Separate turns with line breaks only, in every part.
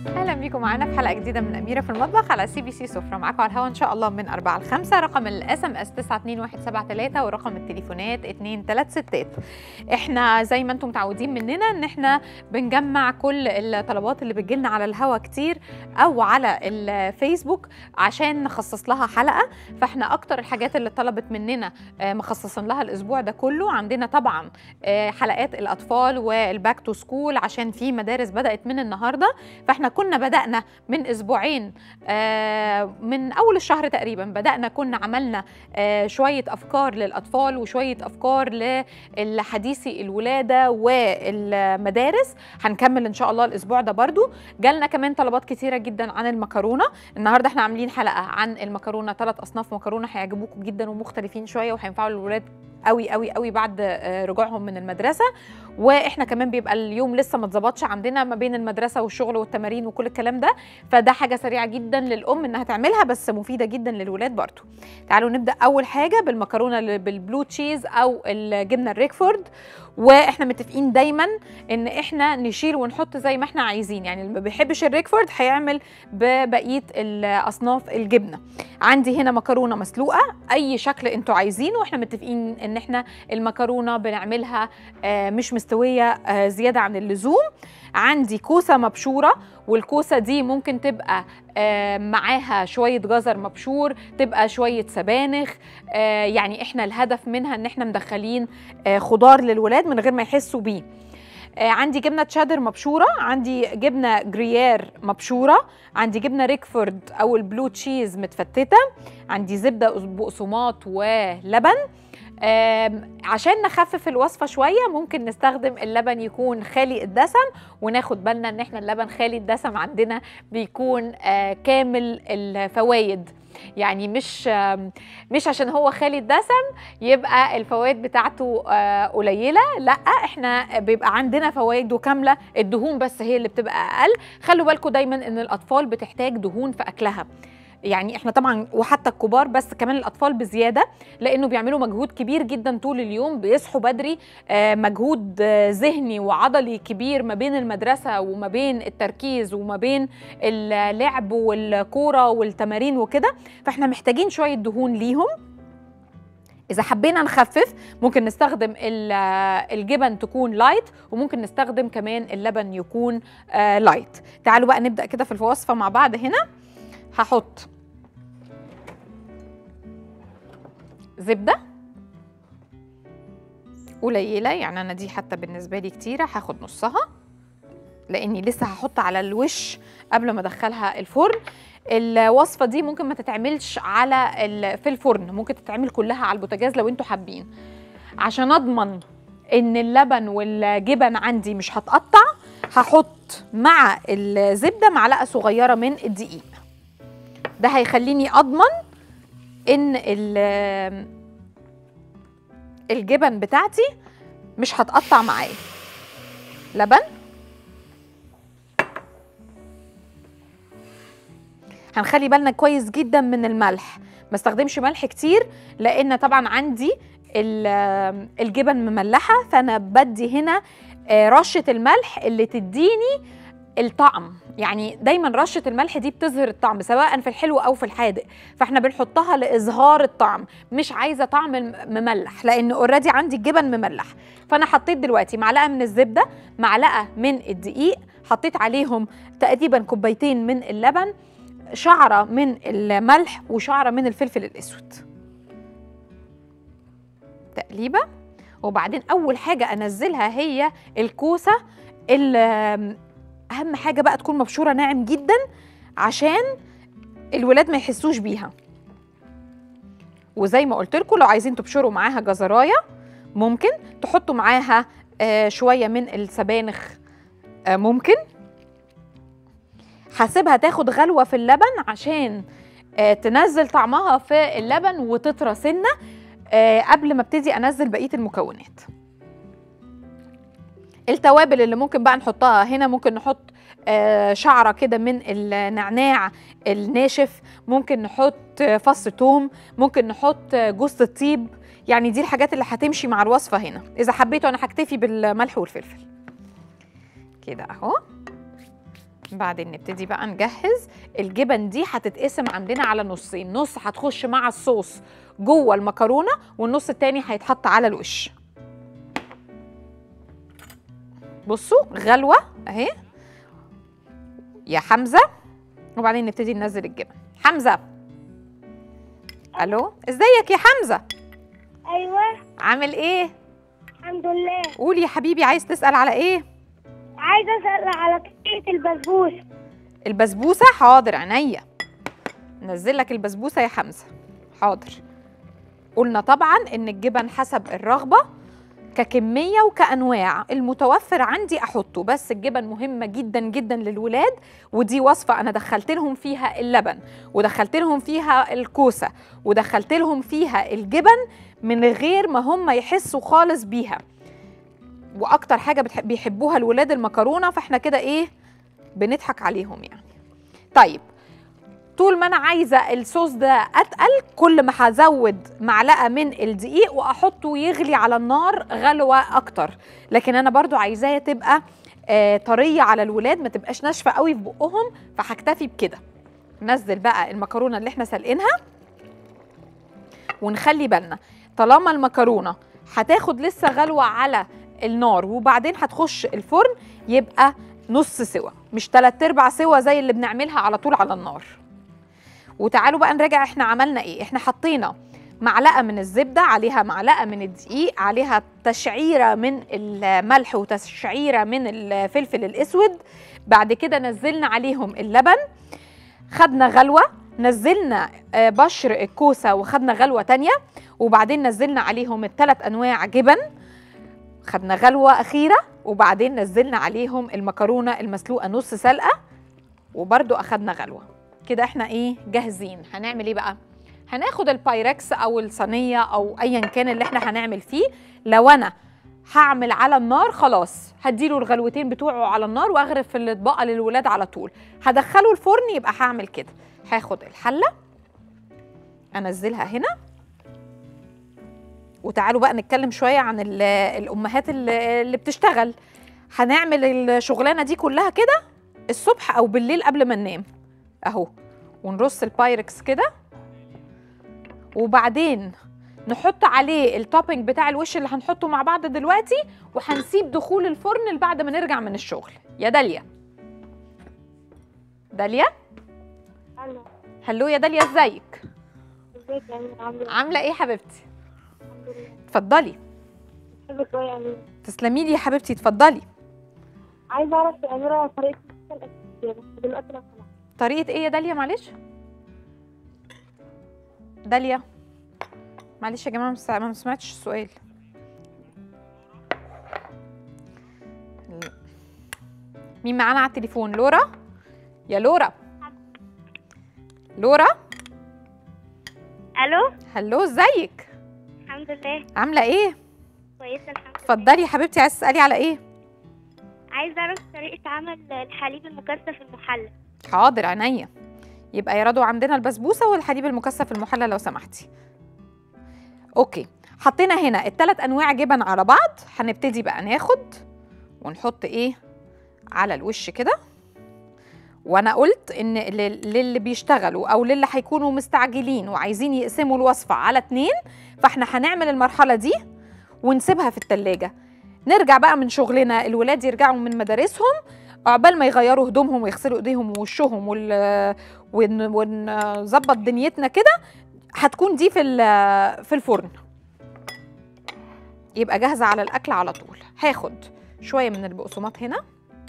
اهلا بيكم معانا في حلقه جديده من اميره في المطبخ على سي بي سي سفره معاكم على الهواء ان شاء الله من 4 ل 5 رقم الاس ام اس 92173 ورقم التليفونات 236 احنا زي ما انتم متعودين مننا ان احنا بنجمع كل الطلبات اللي بتجيلنا على الهواء كتير او على الفيسبوك عشان نخصص لها حلقه فاحنا اكتر الحاجات اللي طلبت مننا آه، مخصصين لها الاسبوع ده كله عندنا طبعا آه، حلقات الاطفال والباك تو سكول عشان في مدارس بدات من النهارده فاحنا كنا بدانا من اسبوعين آه، من اول الشهر تقريبا بدانا كنا عملنا آه، شويه افكار للاطفال وشويه افكار لحديثي الولاده والمدارس هنكمل ان شاء الله الاسبوع ده برضو جالنا كمان طلبات كتيره جدا عن المكرونه النهارده احنا عاملين حلقه عن المكرونه ثلاث اصناف مكرونه هيعجبوكم جدا ومختلفين شويه وهينفعوا للولاد قوي قوي قوي بعد آه، رجوعهم من المدرسه واحنا كمان بيبقى اليوم لسه ما اتظبطش عندنا ما بين المدرسه والشغل والتمارين وكل الكلام ده فده حاجه سريعه جدا للام انها تعملها بس مفيده جدا للولاد برضو تعالوا نبدا اول حاجه بالمكرونه اللي بالبلو تشيز او الجبنه الريكفورد واحنا متفقين دايما ان احنا نشيل ونحط زي ما احنا عايزين يعني اللي ما بيحبش الريكفورد هيعمل ببقيه الاصناف الجبنه عندي هنا مكرونه مسلوقه اي شكل انتوا عايزينه واحنا متفقين ان احنا المكرونه بنعملها آه، مش مستويه آه، زياده عن اللزوم عندي كوسه مبشوره والكوسه دي ممكن تبقى آه، معاها شويه جزر مبشور تبقى شويه سبانخ آه، يعني احنا الهدف منها ان احنا مدخلين آه، خضار للولاد من غير ما يحسوا بيه آه، عندي جبنه تشادر مبشوره عندي جبنه جريير مبشوره عندي جبنه ريكفورد او البلو تشيز متفتته عندي زبده بقسماط ولبن آم، عشان نخفف الوصفه شويه ممكن نستخدم اللبن يكون خالي الدسم وناخد بالنا ان احنا اللبن خالي الدسم عندنا بيكون آه، كامل الفوائد يعني مش آم، مش عشان هو خالي الدسم يبقى الفوائد بتاعته آه، قليله لا احنا بيبقى عندنا فوائده كامله الدهون بس هي اللي بتبقى اقل خلوا بالكم دايما ان الاطفال بتحتاج دهون في اكلها يعني احنا طبعا وحتى الكبار بس كمان الاطفال بزياده لانه بيعملوا مجهود كبير جدا طول اليوم بيصحوا بدري آه، مجهود آه، ذهني وعضلي كبير ما بين المدرسه وما بين التركيز وما بين اللعب والكوره والتمارين وكده فاحنا محتاجين شويه دهون ليهم اذا حبينا نخفف ممكن نستخدم ال- الجبن تكون لايت وممكن نستخدم كمان اللبن يكون آه، لايت تعالوا بقى نبدا كده في الوصفه مع بعض هنا هحط زبده قليله يعني انا دي حتى بالنسبه لي كتيره هاخد نصها لاني لسه هحط على الوش قبل ما ادخلها الفرن الوصفه دي ممكن ما تتعملش على ال- في الفرن ممكن تتعمل كلها على البوتاجاز لو انتوا حابين عشان اضمن ان اللبن والجبن عندي مش هتقطع هحط مع الزبده معلقه صغيره من الدقيق ده هيخليني اضمن ان ال- الجبن بتاعتي مش هتقطع معايا لبن هنخلي بالنا كويس جدا من الملح ما استخدمش ملح كتير لان طبعا عندي ال- الجبن مملحه فانا بدي هنا آه، رشه الملح اللي تديني الطعم يعني دايما رشه الملح دي بتظهر الطعم سواء في الحلو او في الحادق فاحنا بنحطها لاظهار الطعم مش عايزه طعم الم- مملح لان اوريدي عندي الجبن مملح فانا حطيت دلوقتي معلقه من الزبده معلقه من الدقيق حطيت عليهم تقريبا كوبايتين من اللبن شعره من الملح وشعره من الفلفل الاسود تقليبه وبعدين اول حاجه انزلها هي الكوسه اللي اهم حاجه بقى تكون مبشوره ناعم جدا عشان الولاد ما يحسوش بيها وزي ما قلت لكم لو عايزين تبشروا معاها جزرايه ممكن تحطوا معاها آه، شويه من السبانخ آه، ممكن هسيبها تاخد غلوه في اللبن عشان آه، تنزل طعمها في اللبن وتطرى سنه آه، قبل ما ابتدي انزل بقيه المكونات التوابل اللي ممكن بقى نحطها هنا ممكن نحط آه، شعره كده من النعناع الناشف ممكن نحط آه، فص توم ممكن نحط آه، جوز الطيب يعني دي الحاجات اللي هتمشي مع الوصفه هنا اذا حبيتوا انا هكتفي بالملح والفلفل كده اهو بعدين نبتدي بقى نجهز الجبن دي هتتقسم عندنا على نصين نص هتخش مع الصوص جوه المكرونه والنص التاني هيتحط على الوش بصوا غلوه اهي يا حمزه وبعدين نبتدي ننزل الجبن حمزه الو ازيك يا حمزه
ايوه
عامل ايه
الحمد لله
قول يا حبيبي عايز تسال على ايه
عايزه اسال على طريقه البسبوس
البسبوسه حاضر عينيا نزل لك البسبوسه يا حمزه حاضر قلنا طبعا ان الجبن حسب الرغبه ككميه وكانواع المتوفر عندي احطه بس الجبن مهمه جدا جدا للولاد ودي وصفه انا دخلت لهم فيها اللبن ودخلت لهم فيها الكوسه ودخلت لهم فيها الجبن من غير ما هم يحسوا خالص بيها واكتر حاجه بتح- بيحبوها الولاد المكرونه فاحنا كده ايه بنضحك عليهم يعني طيب طول ما انا عايزه الصوص ده اتقل كل ما هزود معلقه من الدقيق واحطه يغلي على النار غلوه اكتر لكن انا برضو عايزاه تبقى آه طريه على الولاد ما تبقاش ناشفه قوي في بقهم فهكتفي بكده نزل بقى المكرونه اللي احنا سلقينها ونخلي بالنا طالما المكرونه هتاخد لسه غلوه على النار وبعدين هتخش الفرن يبقى نص سوا مش تلات ارباع سوا زي اللي بنعملها على طول على النار وتعالوا بقى نراجع احنا عملنا ايه احنا حطينا معلقه من الزبده عليها معلقه من الدقيق عليها تشعيره من الملح وتشعيره من الفلفل الاسود بعد كده نزلنا عليهم اللبن خدنا غلوه نزلنا آه، بشر الكوسه وخدنا غلوه تانية وبعدين نزلنا عليهم الثلاث انواع جبن خدنا غلوه اخيره وبعدين نزلنا عليهم المكرونه المسلوقه نص سلقه وبرده اخدنا غلوه كده احنا ايه جاهزين هنعمل ايه بقى هناخد البايركس او الصينيه او ايا كان اللي احنا هنعمل فيه لو انا هعمل على النار خلاص هديله الغلوتين بتوعه على النار واغرف في الاطباق للولاد على طول هدخله الفرن يبقى هعمل كده هاخد الحله انزلها هنا وتعالوا بقى نتكلم شويه عن ال- الامهات اللي اللي بتشتغل هنعمل الشغلانه دي كلها كده الصبح او بالليل قبل ما ننام اهو ونرص البايركس كده وبعدين نحط عليه التوبينج بتاع الوش اللي هنحطه مع بعض دلوقتي وهنسيب دخول الفرن اللي بعد ما نرجع من الشغل يا داليا داليا
انا
هلو يا داليا ازيك
ازيك يا امير عامله إيه؟
عامله ايه حبيبتي
الحمد لله
اتفضلي
بحبك قوي يا امير
تسلمي لي يا حبيبتي اتفضلي
عايزه اعرف يا اميره طريقه الاسئله دلوقتي لو سمحت
طريقه ايه يا داليا معلش داليا معلش يا جماعه مس- ما سمعتش السؤال ل- مين معانا على التليفون لورا يا لورا لورا
الو
هلو ازيك
الحمد لله
عامله ايه
كويسه الحمد لله
اتفضلي يا حبيبتي عايزه تسالي على ايه
عايزه اعرف طريقه عمل الحليب المكثف المحلى
حاضر عينيا يبقى يا رضوى عندنا البسبوسه والحليب المكثف المحلى لو سمحتي اوكي حطينا هنا الثلاث انواع جبن على بعض هنبتدي بقى ناخد ونحط ايه على الوش كده وانا قلت ان لل- للي بيشتغلوا او للي هيكونوا مستعجلين وعايزين يقسموا الوصفه على اتنين فاحنا هنعمل المرحله دي ونسيبها في التلاجة نرجع بقى من شغلنا الولاد يرجعوا من مدارسهم عقبال ما يغيروا هدومهم ويغسلوا ايديهم ووشهم وال ون- ونظبط دنيتنا كده هتكون دي في ال- في الفرن يبقى جاهزه على الاكل على طول هاخد شويه من البقسماط هنا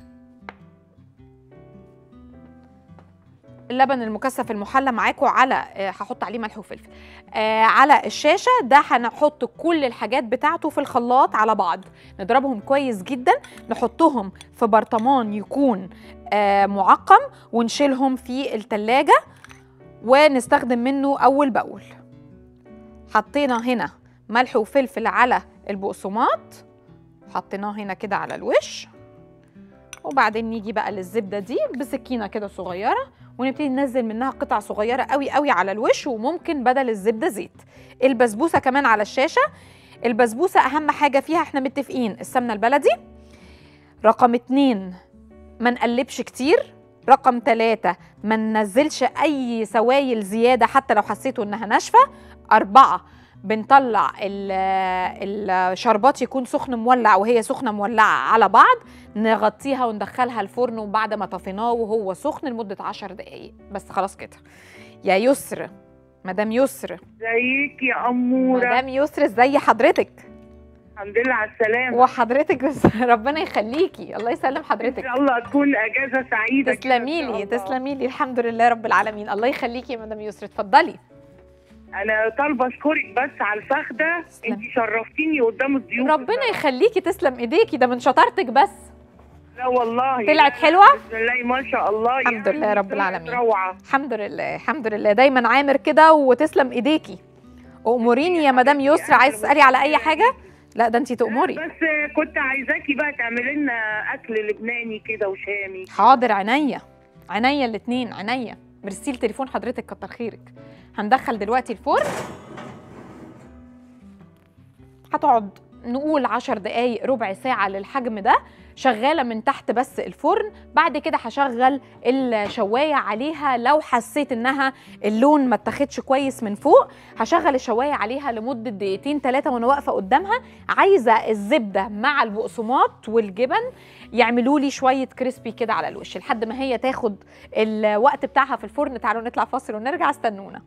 اللبن المكثف المحلى معاكم على آه، هحط عليه ملح وفلفل آه على الشاشه ده هنحط كل الحاجات بتاعته في الخلاط على بعض نضربهم كويس جدا نحطهم في برطمان يكون آه معقم ونشيلهم في التلاجة ونستخدم منه أول بأول حطينا هنا ملح وفلفل على البقسماط حطيناه هنا كده على الوش وبعدين نيجي بقى للزبدة دي بسكينة كده صغيرة ونبتدي ننزل منها قطع صغيرة قوي قوي على الوش وممكن بدل الزبدة زيت البسبوسة كمان على الشاشة البسبوسة أهم حاجة فيها احنا متفقين السمنة البلدي رقم اتنين ما نقلبش كتير رقم ثلاثة ما ننزلش أي سوائل زيادة حتى لو حسيتوا إنها ناشفة أربعة بنطلع ال- الشربات يكون سخن مولع وهي سخنة مولعة على بعض نغطيها وندخلها الفرن وبعد ما طفيناه وهو سخن لمدة عشر دقايق بس خلاص كده يا يسر مدام يسر
ازيك يا أمورة
مدام يسر ازي حضرتك
الحمد لله على السلامة
وحضرتك بس ربنا يخليكي الله يسلم
إن
حضرتك
شاء الله تكون أجازة سعيدة كده
تسلمي
إن شاء
لي
الله.
تسلمي لي الحمد لله رب العالمين الله يخليكي يا مدام يسر اتفضلي
أنا طالبة أشكرك بس على الفخدة
تسلم.
أنت شرفتيني قدام الضيوف
ربنا
بصراحة.
يخليكي تسلم ايديكي ده من شطارتك بس
لا والله
طلعت
لا،
حلوة؟
بسم الله ما شاء الله
الحمد
يعني
لله رب
طلعت
العالمين.
روعة
الحمد لله الحمد لله دايما عامر كده وتسلم ايديكي اموريني يا مدام يسر عايز تسالي على اي حاجه لا ده انت تأمري
بس كنت عايزاكي بقى تعملي لنا أكل لبناني كده وشامي
حاضر عينيا عينيا الاتنين عينيا مرسيل تليفون حضرتك كتر خيرك هندخل دلوقتي الفرن هتقعد نقول عشر دقايق ربع ساعة للحجم ده شغالة من تحت بس الفرن بعد كده هشغل الشواية عليها لو حسيت انها اللون ما اتاخدش كويس من فوق هشغل الشواية عليها لمدة دقيقتين ثلاثة وانا واقفة قدامها عايزة الزبدة مع البقسماط والجبن يعملوا لي شويه كريسبي كده على الوش لحد ما هي تاخد الوقت بتاعها في الفرن تعالوا نطلع فاصل ونرجع استنونا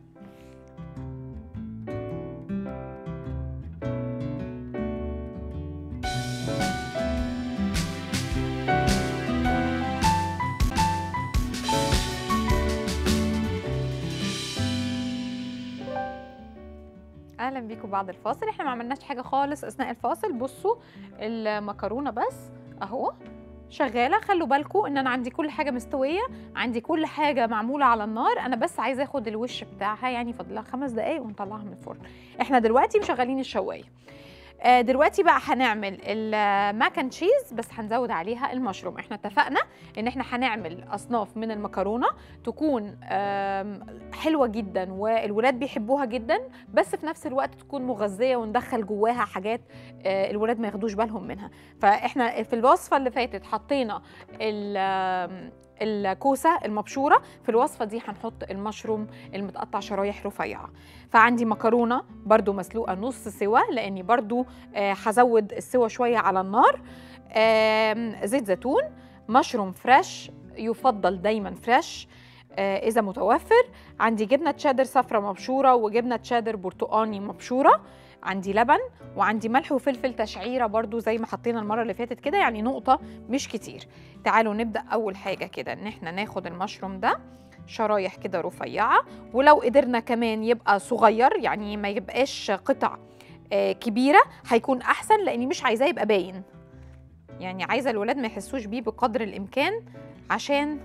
اهلا بيكم بعد الفاصل احنا ما عملناش حاجه خالص اثناء الفاصل بصوا المكرونه بس اهو شغاله خلوا بالكم ان انا عندي كل حاجه مستويه عندي كل حاجه معموله على النار انا بس عايزه اخد الوش بتاعها يعني فاضلها خمس دقايق ونطلعها من الفرن احنا دلوقتي مشغلين الشوايه آه، دلوقتي بقى هنعمل الماك اند تشيز بس هنزود عليها المشروم احنا اتفقنا ان احنا هنعمل اصناف من المكرونه تكون آم، حلوه جدا والولاد بيحبوها جدا بس في نفس الوقت تكون مغذيه وندخل جواها حاجات آه، الولاد ما ياخدوش بالهم منها فاحنا في الوصفه اللي فاتت حطينا ال- آم، الكوسه المبشوره في الوصفه دي هنحط المشروم المتقطع شرايح رفيعه فعندي مكرونه برضو مسلوقه نص سوا لاني برضو آه، هزود السوا شويه على النار آم، زيت زيتون مشروم فريش يفضل دايما فريش آه، اذا متوفر عندي جبنه تشيدر صفرا مبشوره وجبنه تشيدر برتقاني مبشوره عندي لبن وعندي ملح وفلفل تشعيره برضو زي ما حطينا المره اللي فاتت كده يعني نقطه مش كتير تعالوا نبدا اول حاجه كده ان احنا ناخد المشروم ده شرايح كده رفيعه ولو قدرنا كمان يبقى صغير يعني ما يبقاش قطع آه، كبيره هيكون احسن لاني مش عايزاه يبقى باين يعني عايزه الولاد ما يحسوش بيه بقدر الامكان عشان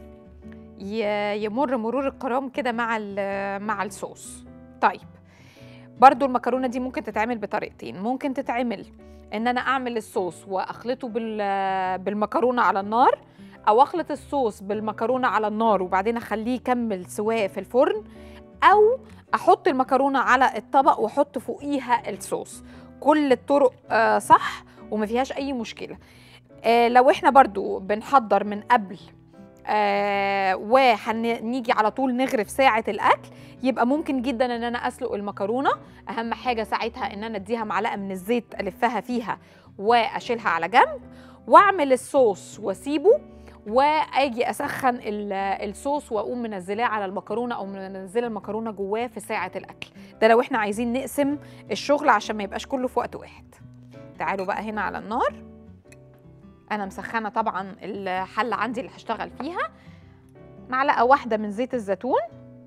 ي- يمر مرور الكرام كده مع ال- مع الصوص طيب برضو المكرونه دي ممكن تتعمل بطريقتين ممكن تتعمل ان انا اعمل الصوص واخلطه بال- بالمكرونه على النار او اخلط الصوص بالمكرونه على النار وبعدين اخليه يكمل سواه في الفرن او احط المكرونه على الطبق واحط فوقيها الصوص كل الطرق آه، صح وما فيهاش اي مشكله آه، لو احنا برضو بنحضر من قبل آه وهنيجي على طول نغرف ساعة الأكل يبقى ممكن جدا ان انا اسلق المكرونة اهم حاجة ساعتها ان انا اديها معلقة من الزيت الفها فيها واشيلها على جنب واعمل الصوص واسيبه واجي اسخن ال- الصوص واقوم منزلاه على المكرونه او منزله المكرونه جواه في ساعه الاكل ده لو احنا عايزين نقسم الشغل عشان ما يبقاش كله في وقت واحد تعالوا بقى هنا على النار انا مسخنه طبعا الحله عندي اللي هشتغل فيها معلقه واحده من زيت الزيتون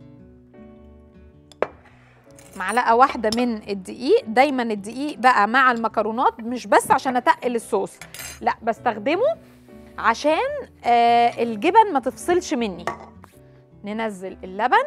معلقه واحده من الدقيق دايما الدقيق بقى مع المكرونات مش بس عشان اتقل الصوص لا بستخدمه عشان آه الجبن ما تفصلش مني ننزل اللبن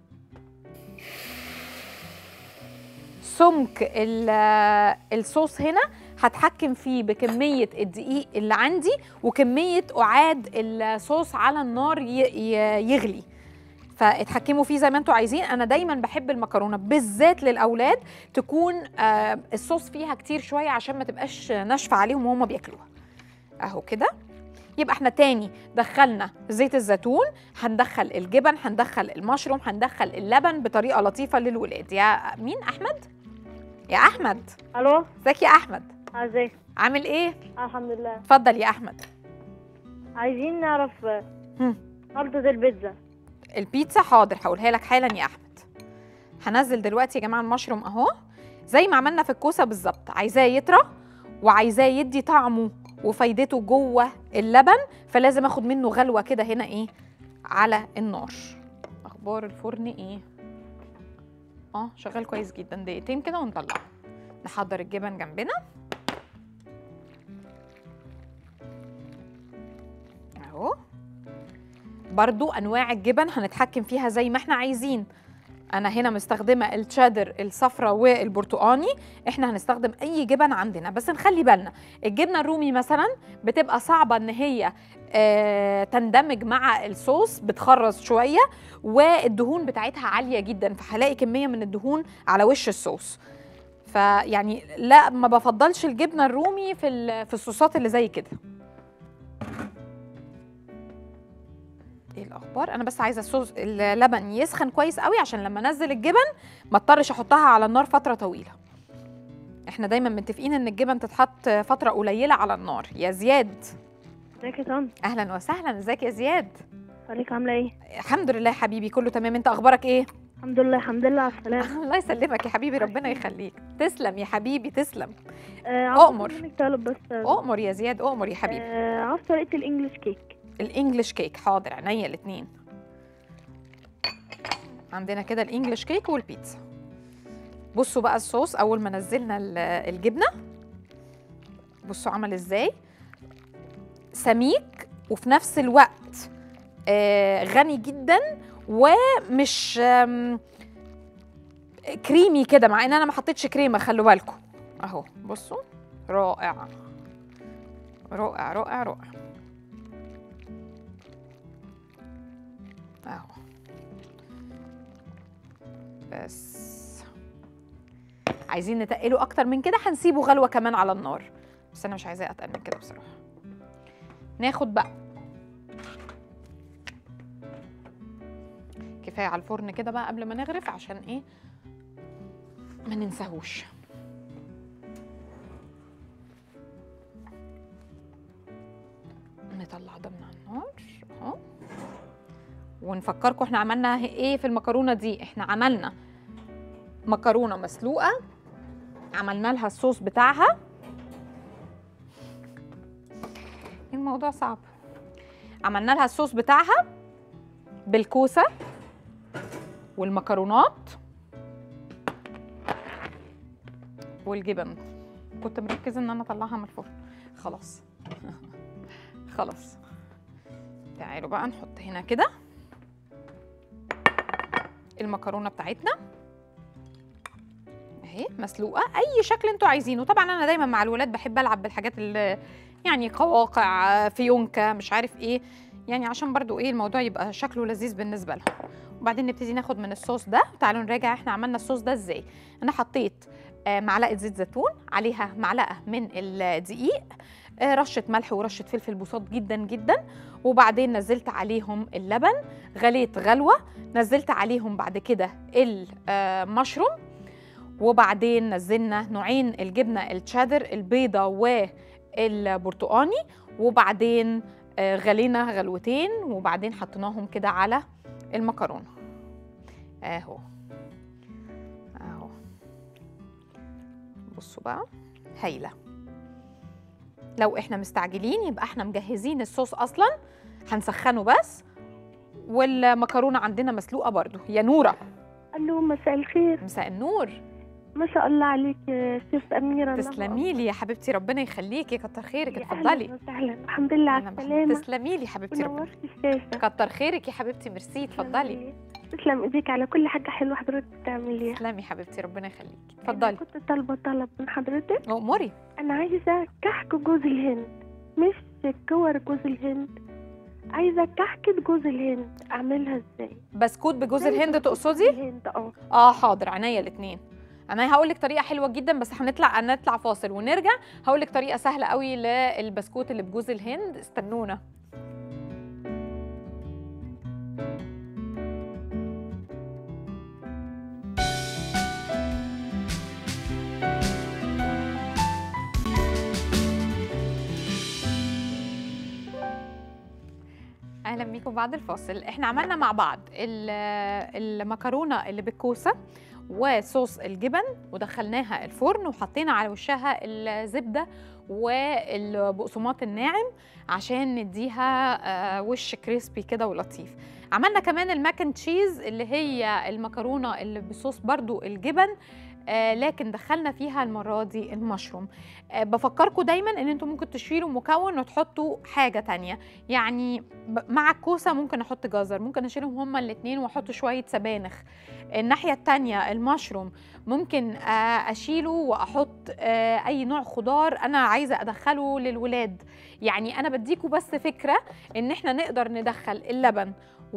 سمك ال- آه، الصوص هنا هتحكم فيه بكمية الدقيق اللي عندي وكمية أعاد الصوص على النار ي- ي- يغلي فاتحكموا فيه زي ما انتوا عايزين انا دايما بحب المكرونه بالذات للاولاد تكون آه الصوص فيها كتير شويه عشان ما تبقاش ناشفه عليهم وهم بياكلوها اهو كده يبقى احنا تاني دخلنا زيت الزيتون هندخل الجبن هندخل المشروم هندخل اللبن بطريقه لطيفه للولاد يا مين احمد يا احمد
الو
ازيك يا احمد
ازيك
عامل ايه
الحمد لله
اتفضل يا احمد
عايزين نعرف
هم.
خلطة البيتزا
البيتزا حاضر هقولها لك حالا يا احمد هنزل دلوقتي يا جماعه المشروم اهو زي ما عملنا في الكوسه بالظبط عايزاه يطرى وعايزاه يدي طعمه وفايدته جوه اللبن فلازم اخد منه غلوه كده هنا ايه على النار اخبار الفرن ايه اه شغال كويس جدا دقيقتين كده ونطلعه نحضر الجبن جنبنا اهو برضو انواع الجبن هنتحكم فيها زي ما احنا عايزين انا هنا مستخدمه التشادر الصفراء والبرتقاني احنا هنستخدم اي جبن عندنا بس نخلي بالنا الجبنه الرومي مثلا بتبقى صعبه ان هي آه تندمج مع الصوص بتخرز شويه والدهون بتاعتها عاليه جدا فهلاقي كميه من الدهون على وش الصوص فيعني لا ما بفضلش الجبنه الرومي في ال- في الصوصات اللي زي كده ايه الاخبار انا بس عايزه الصوص اللبن يسخن كويس قوي عشان لما انزل الجبن ما اضطرش احطها على النار فتره طويله احنا دايما متفقين ان الجبن تتحط فتره قليله على النار يا زياد
ازيك يا طن
اهلا وسهلا ازيك يا زياد
عليك عاملة ايه؟
الحمد لله يا حبيبي كله تمام انت اخبارك ايه
الحمد لله الحمد لله على السلامة
الله يسلمك يا حبيبي ربنا يخليك تسلم يا حبيبي تسلم
آه عاوزة
أؤمر.
منك طلب بس
اؤمر يا زياد اؤمر يا حبيبي
آه عاوز طريقة الانجليش كيك
الانجليش كيك حاضر عينيا الاثنين عندنا كده الانجليش كيك والبيتزا بصوا بقى الصوص اول ما نزلنا ال- الجبنه بصوا عمل ازاي سميك وفي نفس الوقت آه، غني جدا ومش آم، كريمي كده مع ان انا ما حطيتش كريمه خلوا بالكم اهو بصوا رائع رائع رائع رائع اهو بس عايزين نتقله اكتر من كده هنسيبه غلوه كمان على النار بس انا مش عايزاه اتقل من كده بصراحه ناخد بقى كفايه على الفرن كده بقى قبل ما نغرف عشان ايه ما ننساهوش نطلع ده من على النار اهو ونفكركم احنا عملنا ايه في المكرونه دي احنا عملنا مكرونه مسلوقه عملنا لها الصوص بتاعها الموضوع صعب عملنا لها الصوص بتاعها بالكوسه والمكرونات والجبن كنت مركزه ان انا اطلعها من الفرن خلاص خلاص تعالوا بقى نحط هنا كده المكرونه بتاعتنا اهي مسلوقه اي شكل انتوا عايزينه طبعا انا دايما مع الولاد بحب العب بالحاجات اللي يعني قواقع فيونكه مش عارف ايه يعني عشان برضو ايه الموضوع يبقى شكله لذيذ بالنسبه لهم وبعدين نبتدي ناخد من الصوص ده تعالوا نراجع احنا عملنا الصوص ده ازاي انا حطيت آه، معلقه زيت زيتون عليها معلقه من الدقيق آه، رشه ملح ورشه فلفل بساط جدا جدا وبعدين نزلت عليهم اللبن غليت غلوه نزلت عليهم بعد كده المشروم وبعدين نزلنا نوعين الجبنه التشادر البيضه والبرتقاني وبعدين آه، غلينا غلوتين وبعدين حطيناهم كده على المكرونه اهو اهو بصوا بقى هايله لو احنا مستعجلين يبقى احنا مجهزين الصوص اصلا هنسخنه بس والمكرونه عندنا مسلوقه برضو يا نوره
الو مساء الخير
مساء النور
ما شاء الله عليك يا شيف أميرة الله
تسلمي لي يا حبيبتي ربنا يخليكي كتر خيرك
يا
اتفضلي
أهلا وسهلا الحمد لله على
أهلاً بحضرتك.
السلامة
تسلمي لي حبيبتي ربنا
ونورتي الشاشة
كتر خيرك يا حبيبتي ميرسي اتفضلي
تسلم ايديك على كل حاجة حلوة حضرتك بتعمليها
تسلمي حبيبتي ربنا يخليكي
أنا
اتفضلي
كنت طالبة طلب من حضرتك
اموري
أنا عايزة كحك جوز الهند مش كور جوز الهند عايزة كحكة جوز الهند أعملها ازاي؟
بسكوت بجوز
زي
الهند
بسكوت
تقصدي
الهند اه
اه حاضر عينيا الاثنين انا هقول لك طريقه حلوه جدا بس هنطلع هنطلع فاصل ونرجع هقول لك طريقه سهله قوي للبسكوت اللي بجوز الهند استنونا بعد الفاصل احنا عملنا مع بعض ال- المكرونه اللي بالكوسه وصوص الجبن ودخلناها الفرن وحطينا على وشها الزبده والبقسماط الناعم عشان نديها آه، وش كريسبي كده ولطيف عملنا كمان الماكن تشيز اللي هي المكرونه اللي بصوص برضو الجبن آه لكن دخلنا فيها المره دي المشروم آه بفكركم دايما ان انتم ممكن تشيلوا مكون وتحطوا حاجه تانية يعني ب- مع الكوسه ممكن احط جزر ممكن اشيلهم هما الاثنين واحط شويه سبانخ الناحيه التانية المشروم ممكن آه اشيله واحط آه اي نوع خضار انا عايزه ادخله للولاد يعني انا بديكوا بس فكره ان احنا نقدر ندخل اللبن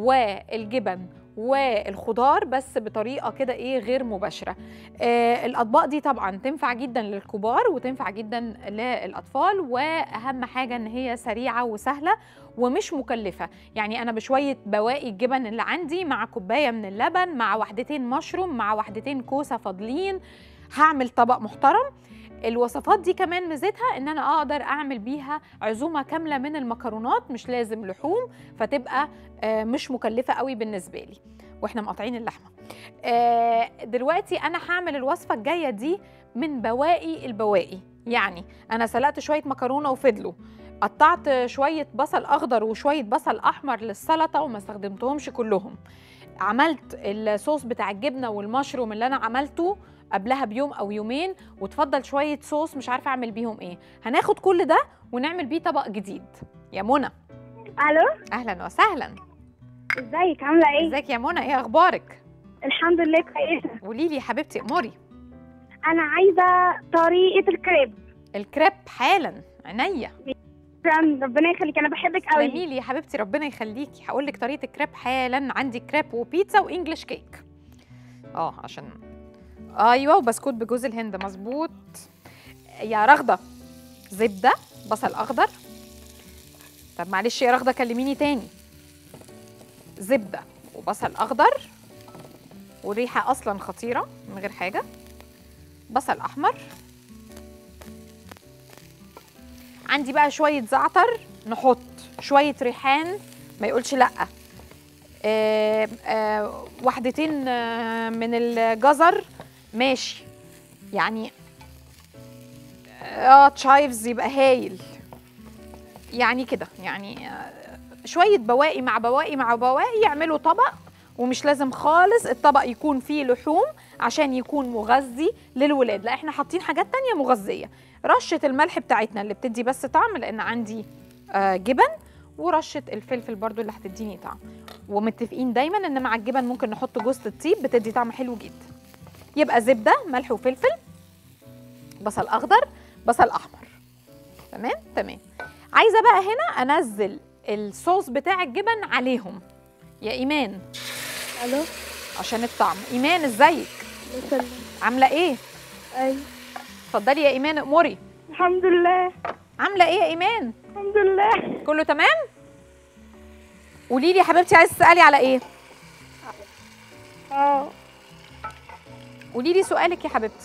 والجبن والخضار بس بطريقه كده ايه غير مباشره آه الاطباق دي طبعا تنفع جدا للكبار وتنفع جدا للاطفال واهم حاجه ان هي سريعه وسهله ومش مكلفه يعني انا بشويه بواقي الجبن اللي عندي مع كوبايه من اللبن مع وحدتين مشروم مع وحدتين كوسه فاضلين هعمل طبق محترم الوصفات دي كمان ميزتها ان انا اقدر اعمل بيها عزومه كامله من المكرونات مش لازم لحوم فتبقى آه، مش مكلفه قوي بالنسبه لي واحنا مقاطعين اللحمه آه، دلوقتي انا هعمل الوصفه الجايه دي من بواقي البواقي يعني انا سلقت شويه مكرونه وفضلوا قطعت شويه بصل اخضر وشويه بصل احمر للسلطه وما استخدمتهمش كلهم عملت الصوص بتاع الجبنه والمشروم اللي انا عملته قبلها بيوم او يومين وتفضل شويه صوص مش عارفه اعمل بيهم ايه هناخد كل ده ونعمل بيه طبق جديد يا منى
الو
اهلا وسهلا
ازيك عامله ايه
ازيك يا منى ايه اخبارك
الحمد لله كويسه
قولي لي يا حبيبتي اموري
انا عايزه طريقه الكريب
الكريب حالا عينيا
شكراً، ربنا يخليك انا بحبك قوي
تسلمي لي يا حبيبتي ربنا يخليكي هقول لك طريقه الكريب حالا عندي كريب وبيتزا وانجلش كيك اه عشان ايوه وبسكوت بجوز الهند مظبوط يا رغده زبده بصل اخضر طب معلش يا رغده كلميني تاني زبده وبصل اخضر وريحه اصلا خطيره من غير حاجه بصل احمر عندي بقى شويه زعتر نحط شويه ريحان ما يقولش لا آه آه واحدتين آه من الجزر ماشي يعني اه تشايفز يبقى هايل يعني كده يعني آه شويه بواقي مع بواقي مع بواقي يعملوا طبق ومش لازم خالص الطبق يكون فيه لحوم عشان يكون مغذي للولاد لا احنا حاطين حاجات تانية مغذيه رشه الملح بتاعتنا اللي بتدي بس طعم لان عندي آه جبن ورشه الفلفل برضو اللي هتديني طعم ومتفقين دايما ان مع الجبن ممكن نحط جوز الطيب بتدي طعم حلو جدا يبقى زبده ملح وفلفل بصل اخضر بصل احمر تمام تمام عايزه بقى هنا انزل الصوص بتاع الجبن عليهم يا ايمان
الو
عشان الطعم ايمان ازيك
مثلا
عامله ايه
اي
اتفضلي يا ايمان اموري
الحمد لله
عامله ايه يا ايمان
الحمد لله
كله تمام قولي لي يا حبيبتي عايزه تسالي على ايه
اه
قولي لي سؤالك يا حبيبتي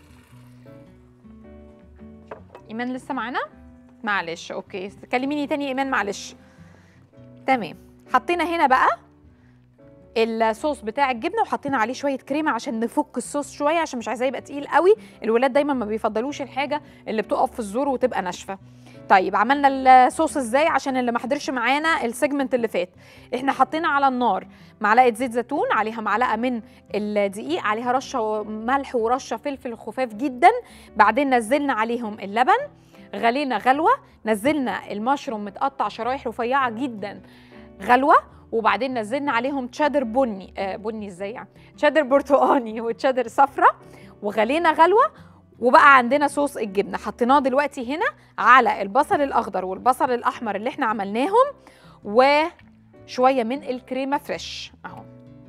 ايمان لسه معانا معلش اوكي كلميني تاني يا ايمان معلش تمام حطينا هنا بقى الصوص بتاع الجبنه وحطينا عليه شويه كريمه عشان نفك الصوص شويه عشان مش عايزاه يبقى تقيل قوي الولاد دايما ما بيفضلوش الحاجه اللي بتقف في الزور وتبقى ناشفه طيب عملنا الصوص ازاي عشان اللي ما حضرش معانا السيجمنت اللي فات احنا حطينا على النار معلقه زيت زيتون عليها معلقه من الدقيق عليها رشه ملح ورشه فلفل خفاف جدا بعدين نزلنا عليهم اللبن غلينا غلوه نزلنا المشروم متقطع شرايح رفيعه جدا غلوه وبعدين نزلنا عليهم تشادر بني آه بني ازاي يعني تشادر برتقاني وتشادر صفرة وغلينا غلوه وبقى عندنا صوص الجبنه حطيناه دلوقتي هنا على البصل الاخضر والبصل الاحمر اللي احنا عملناهم وشويه من الكريمه فريش اهو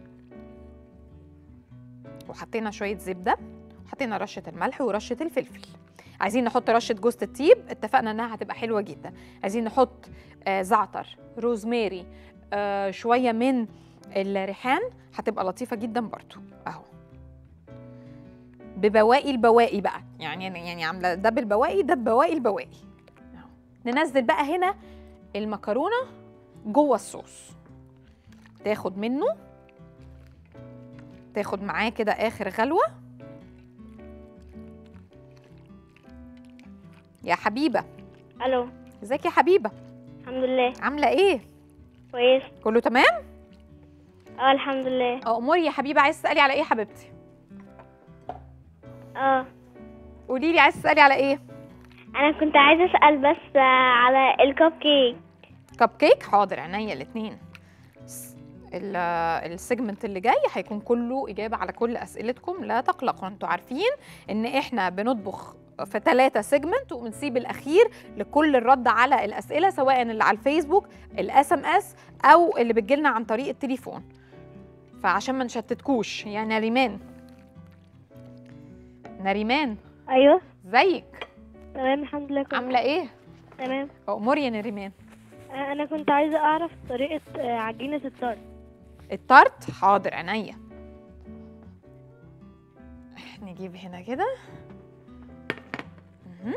وحطينا شويه زبده وحطينا رشه الملح ورشه الفلفل عايزين نحط رشه جوز الطيب اتفقنا انها هتبقى حلوه جدا عايزين نحط آه زعتر روزماري آه شويه من الريحان هتبقى لطيفه جدا برضو اهو ببواقي البواقي بقى يعني يعني عامله ده بالبواقي ده ببواقي البواقي أهو. ننزل بقى هنا المكرونه جوه الصوص تاخد منه تاخد معاه كده اخر غلوه يا حبيبه
الو
ازيك يا حبيبه
الحمد لله
عامله ايه
كويس
كله تمام
اه الحمد لله
اه اموري يا حبيبه عايز تسالي على ايه يا حبيبتي
اه
قولي لي عايز تسالي على ايه
انا كنت عايزه اسال بس آه، على الكب كيك
كب كيك حاضر عينيا الاثنين السيجمنت اللي جاي هيكون كله اجابه على كل اسئلتكم لا تقلقوا انتوا عارفين ان احنا بنطبخ في ثلاثة سيجمنت وبنسيب الاخير لكل الرد على الاسئله سواء اللي على الفيسبوك الاس ام اس او اللي بتجيلنا عن طريق التليفون فعشان ما نشتتكوش يا نريمان نريمان
ايوه
ازيك
تمام الحمد لله كويس
عامله ايه
تمام
امور يا نريمان
آه، انا كنت عايزه اعرف طريقه آه، عجينه الطرد
التارت حاضر عينيا نجيب هنا كده مهم.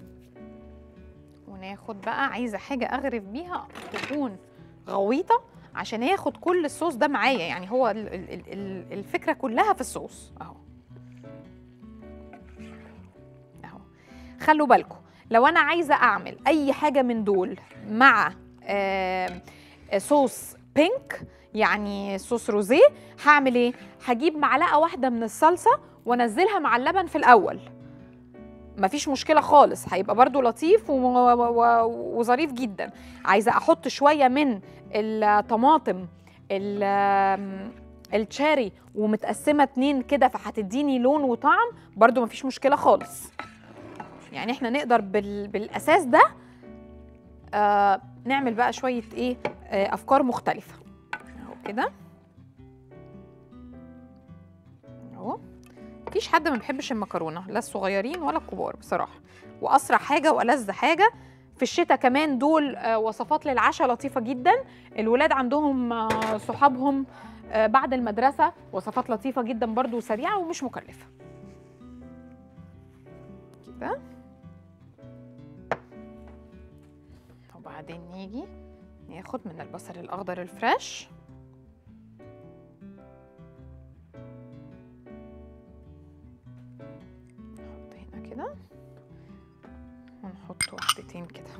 وناخد بقى عايزه حاجه اغرف بيها تكون غويطه عشان ياخد كل الصوص ده معايا يعني هو ال- ال- ال- ال- الفكره كلها في الصوص اهو اهو خلوا بالكم لو انا عايزه اعمل اي حاجه من دول مع آم، صوص بينك يعني صوص روزيه هعمل ايه هجيب معلقه واحده من الصلصه وانزلها مع اللبن في الاول مفيش مشكله خالص هيبقى برضو لطيف و- و- و- وظريف جدا عايزه احط شويه من الطماطم ال- التشاري ومتقسمه اتنين كده فهتديني لون وطعم برضو مفيش مشكله خالص يعني احنا نقدر بال... بالاساس ده آه نعمل بقى شويه ايه آه افكار مختلفه اهو كده اهو مفيش حد ما بيحبش المكرونه لا الصغيرين ولا الكبار بصراحه واسرع حاجه والذ حاجه في الشتاء كمان دول آه، وصفات للعشاء لطيفه جدا الولاد عندهم آه، صحابهم آه، بعد المدرسه وصفات لطيفه جدا برضو وسريعه ومش مكلفه كده وبعدين نيجي ناخد من البصل الاخضر الفريش نحط هنا كده ونحط واحدتين كده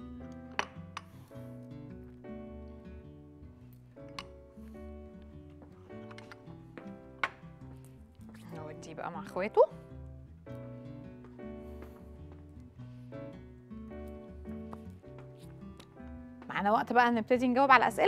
نوديه بقى مع اخواته معانا وقت بقى نبتدي نجاوب على الأسئلة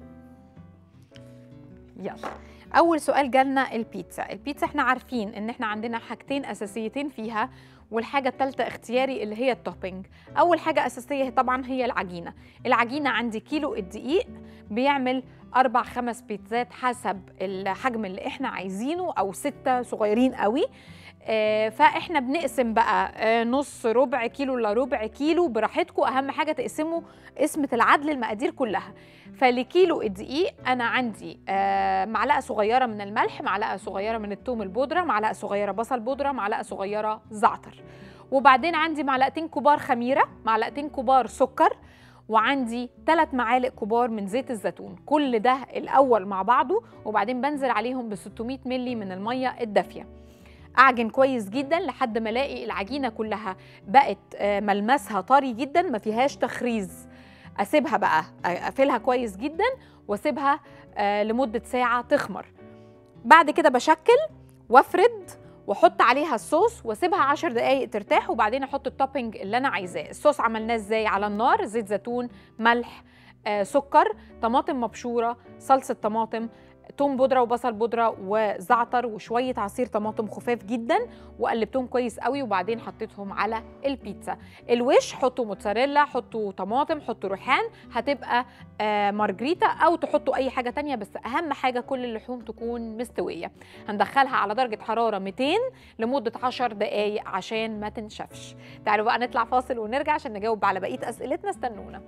يلا أول سؤال جالنا البيتزا البيتزا احنا عارفين إن احنا عندنا حاجتين أساسيتين فيها والحاجة التالتة اختياري اللي هي التوبينج أول حاجة أساسية طبعا هي العجينة العجينة عندي كيلو الدقيق بيعمل أربع خمس بيتزات حسب الحجم اللي احنا عايزينه أو ستة صغيرين قوي آه، فاحنا بنقسم بقى آه، نص ربع كيلو الا ربع كيلو براحتكم اهم حاجه تقسموا قسمه العدل المقادير كلها فلكيلو الدقيق انا عندي آه، معلقه صغيره من الملح معلقه صغيره من الثوم البودره معلقه صغيره بصل بودره معلقه صغيره زعتر وبعدين عندي معلقتين كبار خميره معلقتين كبار سكر وعندي ثلاث معالق كبار من زيت الزيتون كل ده الاول مع بعضه وبعدين بنزل عليهم ب 600 ملي من الميه الدافيه اعجن كويس جدا لحد ما الاقي العجينه كلها بقت آه، ملمسها طري جدا ما فيهاش تخريز اسيبها بقى اقفلها كويس جدا واسيبها آه، لمده ساعه تخمر بعد كده بشكل وافرد واحط عليها الصوص واسيبها 10 دقائق ترتاح وبعدين احط التوبينج اللي انا عايزاه الصوص عملناه ازاي على النار زيت زيتون ملح آه، سكر طماطم مبشوره صلصه طماطم توم بودره وبصل بودره وزعتر وشويه عصير طماطم خفاف جدا وقلبتهم كويس قوي وبعدين حطيتهم على البيتزا الوش حطوا موتزاريلا حطوا طماطم حطوا ريحان هتبقى آه مارجريتا او تحطوا اي حاجه تانية بس اهم حاجه كل اللحوم تكون مستويه هندخلها على درجه حراره 200 لمده 10 دقائق عشان ما تنشفش تعالوا بقى نطلع فاصل ونرجع عشان نجاوب على بقيه اسئلتنا استنونا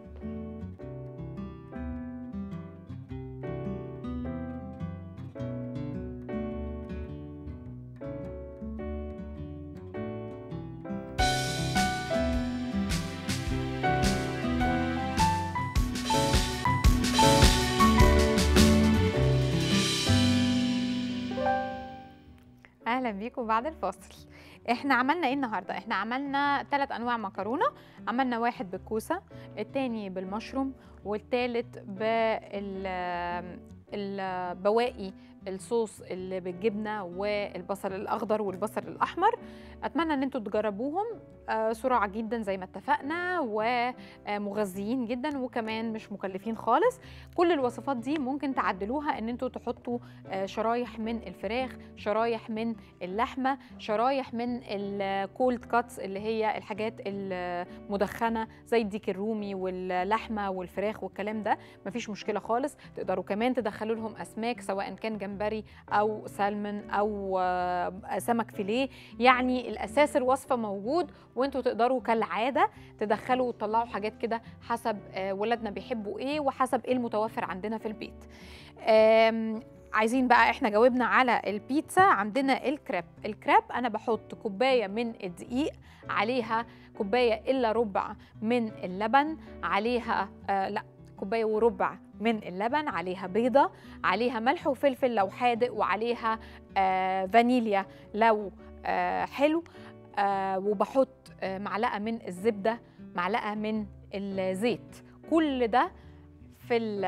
اهلا بيكم بعد الفاصل احنا عملنا ايه النهارده احنا عملنا ثلاث انواع مكرونه عملنا واحد بالكوسه التاني بالمشروم والتالت بال البواقي الصوص اللي بالجبنه والبصل الاخضر والبصل الاحمر اتمنى ان انتوا تجربوهم آه، سرعه جدا زي ما اتفقنا ومغذيين جدا وكمان مش مكلفين خالص كل الوصفات دي ممكن تعدلوها ان انتوا تحطوا آه، شرايح من الفراخ شرايح من اللحمه شرايح من الكولد كاتس اللي هي الحاجات المدخنه زي الديك الرومي واللحمه والفراخ والكلام ده مفيش مشكله خالص تقدروا كمان تدخلوا لهم اسماك سواء كان جمبري او سالمون او آه، سمك فيليه يعني الاساس الوصفه موجود وانتوا تقدروا كالعاده تدخلوا وتطلعوا حاجات كده حسب آه، ولادنا بيحبوا ايه وحسب ايه المتوفر عندنا في البيت آم، عايزين بقى احنا جاوبنا على البيتزا عندنا الكريب الكريب انا بحط كوبايه من الدقيق عليها كوبايه الا ربع من اللبن عليها آه لا كوبايه وربع من اللبن عليها بيضه عليها ملح وفلفل لو حادق وعليها آه فانيليا لو آه حلو آه وبحط آه معلقه من الزبده معلقه من الزيت كل ده في ال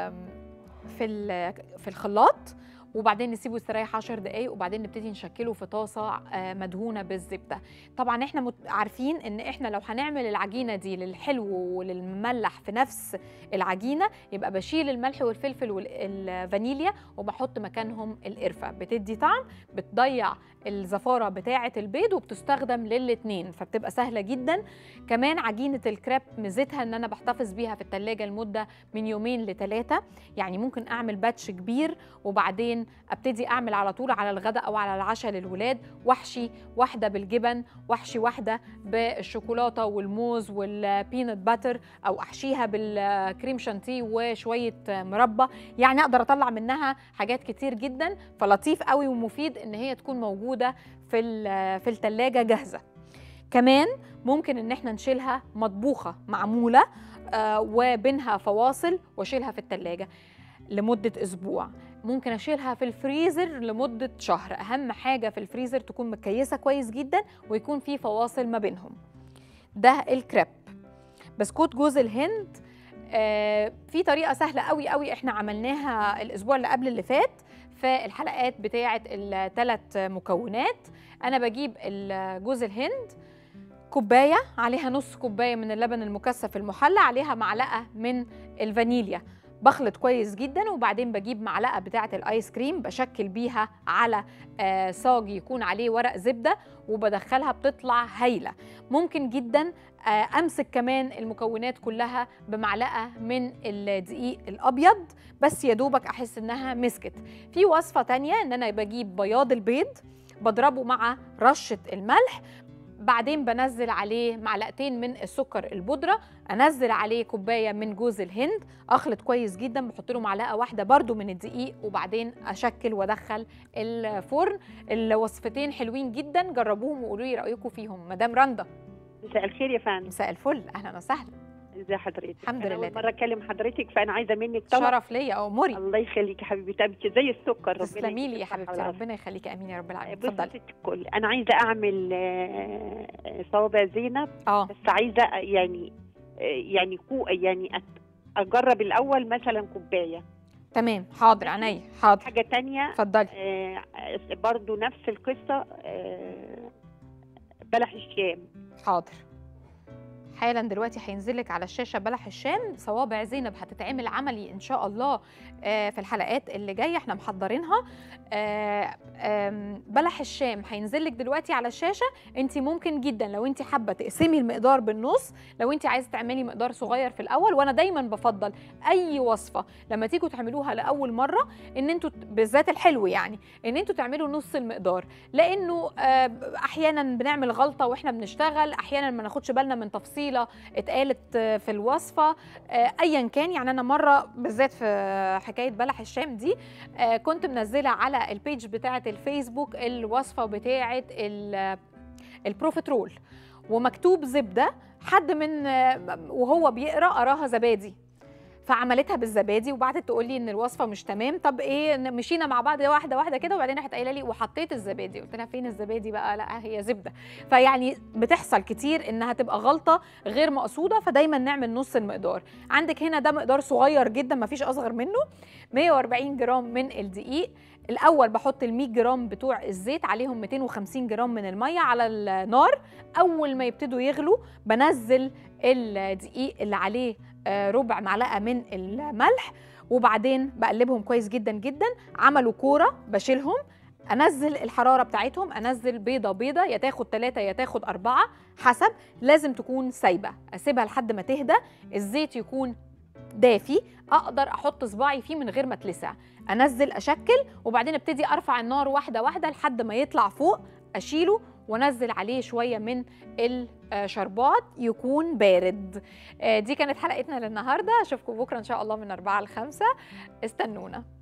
في ال في الخلاط وبعدين نسيبه يستريح 10 دقايق وبعدين نبتدي نشكله في طاسه آه، مدهونه بالزبده طبعا احنا مت- عارفين ان احنا لو هنعمل العجينه دي للحلو وللمملح في نفس العجينه يبقى بشيل الملح والفلفل والفانيليا وبحط مكانهم القرفه بتدي طعم بتضيع الزفاره بتاعه البيض وبتستخدم للاتنين فبتبقى سهله جدا كمان عجينه الكريب ميزتها ان انا بحتفظ بيها في التلاجة لمده من يومين لثلاثه يعني ممكن اعمل باتش كبير وبعدين ابتدي اعمل على طول على الغداء او على العشاء للولاد واحشي واحده بالجبن واحشي واحده بالشوكولاته والموز والبينت باتر او احشيها بالكريم شانتيه وشويه مربى يعني اقدر اطلع منها حاجات كتير جدا فلطيف قوي ومفيد ان هي تكون موجوده في ال- في الثلاجه جاهزه كمان ممكن ان احنا نشيلها مطبوخه معموله آه، وبينها فواصل واشيلها في الثلاجه لمده اسبوع ممكن اشيلها في الفريزر لمده شهر اهم حاجه في الفريزر تكون متكيسه كويس جدا ويكون في فواصل ما بينهم ده الكريب بسكوت جوز الهند آه، في طريقه سهله قوي قوي احنا عملناها الاسبوع اللي قبل اللي فات في الحلقات بتاعه الثلاث مكونات انا بجيب ال- جوز الهند كوبايه عليها نص كوبايه من اللبن المكثف المحلى عليها معلقه من الفانيليا بخلط كويس جدا وبعدين بجيب معلقه بتاعه الايس كريم بشكل بيها على آه، صاج يكون عليه ورق زبده وبدخلها بتطلع هايله ممكن جدا آه، امسك كمان المكونات كلها بمعلقه من الدقيق الابيض بس يا دوبك احس انها مسكت في وصفه تانية ان انا بجيب بياض البيض بضربه مع رشه الملح بعدين بنزل عليه معلقتين من السكر البودره انزل عليه كوبايه من جوز الهند اخلط كويس جدا بحط له معلقه واحده برده من الدقيق وبعدين اشكل وادخل الفرن الوصفتين حلوين جدا جربوهم وقولوا لي رايكم فيهم مدام رندا
مساء الخير يا فندم
مساء الفل اهلا وسهلا
ازي حضرتك
الحمد
أنا
لله
اول مره اكلم حضرتك فانا عايزه منك طبعا
شرف ليا اموري
الله يخليكي حبيبي تابتي زي السكر ربنا
تسلمي لي يا
يديك الصحة
حبيبتي
والعافية.
ربنا يخليكي امين يا رب العالمين
بصي
اتفضلي
ست الكل انا عايزه اعمل آه، آه، صوابع زينب
اه
بس عايزه يعني آه، يعني كو يعني أت- اجرب الاول مثلا كوبايه
تمام حاضر عينيا حاضر
حاجه تانية
اتفضلي
آه، برضو نفس القصه آه، بلح الشام
حاضر حالا دلوقتي هينزل لك على الشاشه بلح الشام صوابع زينب هتتعمل عملي ان شاء الله آه، في الحلقات اللي جايه احنا محضرينها آه، آم، بلح الشام هينزل لك دلوقتي على الشاشه انت ممكن جدا لو انت حابه تقسمي المقدار بالنص لو انت عايزه تعملي مقدار صغير في الاول وانا دايما بفضل اي وصفه لما تيجوا تعملوها لاول مره ان انتوا بالذات الحلو يعني ان انتوا تعملوا نص المقدار لانه آه، احيانا بنعمل غلطه واحنا بنشتغل احيانا ما ناخدش بالنا من تفصيله اتقالت آه، في الوصفه آه، ايا كان يعني انا مره بالذات في حكايه بلح الشام دي آه، كنت منزله على البيج بتاعه الفيسبوك الوصفه بتاعه ال- البروفيترول ومكتوب زبده حد من آه، وهو بيقرا قراها زبادي فعملتها بالزبادي وبعدت تقول لي ان الوصفه مش تمام طب ايه ن- مشينا مع بعض واحده واحده كده وبعدين راحت قايله لي وحطيت الزبادي قلت لها فين الزبادي بقى لا هي زبده فيعني بتحصل كتير انها تبقى غلطه غير مقصوده فدايما نعمل نص المقدار عندك هنا ده مقدار صغير جدا ما فيش اصغر منه 140 جرام من الدقيق الاول بحط ال 100 جرام بتوع الزيت عليهم 250 جرام من الميه على النار اول ما يبتدوا يغلوا بنزل الدقيق اللي عليه آه، ربع معلقه من الملح وبعدين بقلبهم كويس جدا جدا عملوا كوره بشيلهم انزل الحراره بتاعتهم انزل بيضه بيضه يا تاخد ثلاثه يا تاخد اربعه حسب لازم تكون سايبه اسيبها لحد ما تهدى الزيت يكون دافي اقدر احط صباعي فيه من غير ما اتلسع انزل اشكل وبعدين ابتدي ارفع النار واحده واحده لحد ما يطلع فوق اشيله وانزل عليه شويه من الشربات يكون بارد آه، دي كانت حلقتنا للنهارده اشوفكم بكره ان شاء الله من 4 ل 5 استنونا